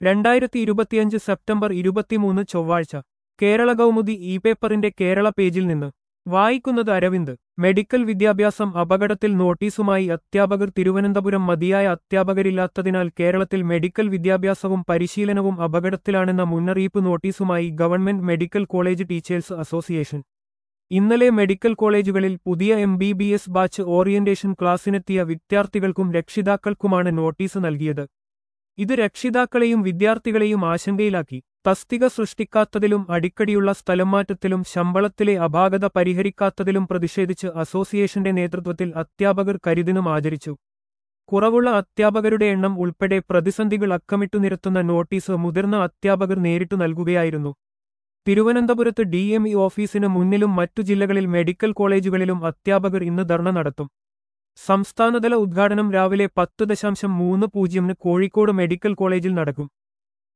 രണ്ടായിരത്തി ഇരുപത്തിയഞ്ച് സെപ്റ്റംബർ ഇരുപത്തിമൂന്ന് ചൊവ്വാഴ്ച കേരള കൗമുദി ഇ പേപ്പറിന്റെ കേരള പേജിൽ നിന്ന് വായിക്കുന്നത് അരവിന്ദ് മെഡിക്കൽ വിദ്യാഭ്യാസം അപകടത്തിൽ നോട്ടീസുമായി അധ്യാപകർ തിരുവനന്തപുരം മതിയായ അധ്യാപകരില്ലാത്തതിനാൽ കേരളത്തിൽ മെഡിക്കൽ വിദ്യാഭ്യാസവും പരിശീലനവും അപകടത്തിലാണെന്ന മുന്നറിയിപ്പ് നോട്ടീസുമായി government medical college teachers association ഇന്നലെ മെഡിക്കൽ കോളേജുകളിൽ പുതിയ M B B S batch orientation ക്ലാസ്സിനെത്തിയ വിദ്യാർത്ഥികൾക്കും രക്ഷിതാക്കൾക്കുമാണ് നോട്ടീസ് നൽകിയത് ഇത് രക്ഷിതാക്കളെയും വിദ്യാർത്ഥികളെയും ആശങ്കയിലാക്കി തസ്തിക സൃഷ്ടിക്കാത്തതിലും അടിക്കടിയുള്ള സ്ഥലംമാറ്റത്തിലും ശമ്പളത്തിലെ അപാകത പരിഹരിക്കാത്തതിലും പ്രതിഷേധിച്ച് അസോസിയേഷന്റെ നേതൃത്വത്തിൽ അധ്യാപകർ കരിദിനം ആചരിച്ചു കുറവുള്ള അധ്യാപകരുടെ എണ്ണം ഉൾപ്പെടെ പ്രതിസന്ധികൾ അക്കമിട്ടു നിരത്തുന്ന നോട്ടീസ് മുതിർന്ന അധ്യാപകർ നേരിട്ടു നൽകുകയായിരുന്നു തിരുവനന്തപുരത്ത് ഡി എം ഇ ഓഫീസിന് മുന്നിലും മറ്റു ജില്ലകളിൽ മെഡിക്കൽ കോളേജുകളിലും അധ്യാപകർ ഇന്ന് ധർണ നടത്തും സംസ്ഥാനതല ഉദ്ഘാടനം രാവിലെ പത്ത് ദശാംശം മൂന്ന് പൂജ്യമിന് കോഴിക്കോട് മെഡിക്കൽ കോളേജിൽ നടക്കും